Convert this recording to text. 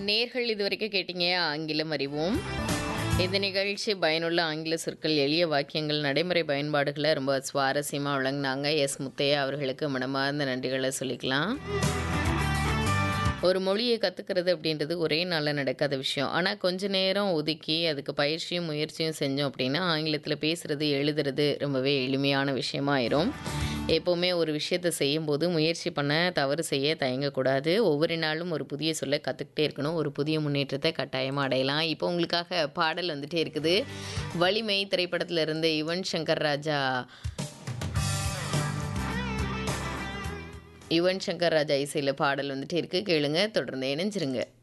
நேர்கள் இதுவரைக்கும் கேட்டீங்க ஆங்கிலம் அறிவோம் இந்த நிகழ்ச்சி பயனுள்ள ஆங்கில சொற்கள் எளிய வாக்கியங்கள் நடைமுறை பயன்பாடுகளை ரொம்ப சுவாரஸ்யமாக வழங்கினாங்க எஸ் முத்தையா அவர்களுக்கு மனமார்ந்த நன்றிகளை சொல்லிக்கலாம் ஒரு மொழியை கற்றுக்கிறது அப்படின்றது ஒரே நாளில் நடக்காத விஷயம் ஆனால் கொஞ்ச நேரம் ஒதுக்கி அதுக்கு பயிற்சியும் முயற்சியும் செஞ்சோம் அப்படின்னா ஆங்கிலத்தில் பேசுகிறது எழுதுறது ரொம்பவே எளிமையான விஷயமாயிரும் எப்போவுமே ஒரு விஷயத்தை செய்யும்போது முயற்சி பண்ண தவறு செய்ய தயங்கக்கூடாது ஒவ்வொரு நாளும் ஒரு புதிய சொல்ல கற்றுக்கிட்டே இருக்கணும் ஒரு புதிய முன்னேற்றத்தை கட்டாயமாக அடையலாம் இப்போ உங்களுக்காக பாடல் வந்துட்டே இருக்குது வலிமை திரைப்படத்தில் இருந்து யுவன் சங்கர் ராஜா யுவன் சங்கர் ராஜா இசையில் பாடல் வந்துட்டே இருக்கு கேளுங்க தொடர்ந்து இணைஞ்சிருங்க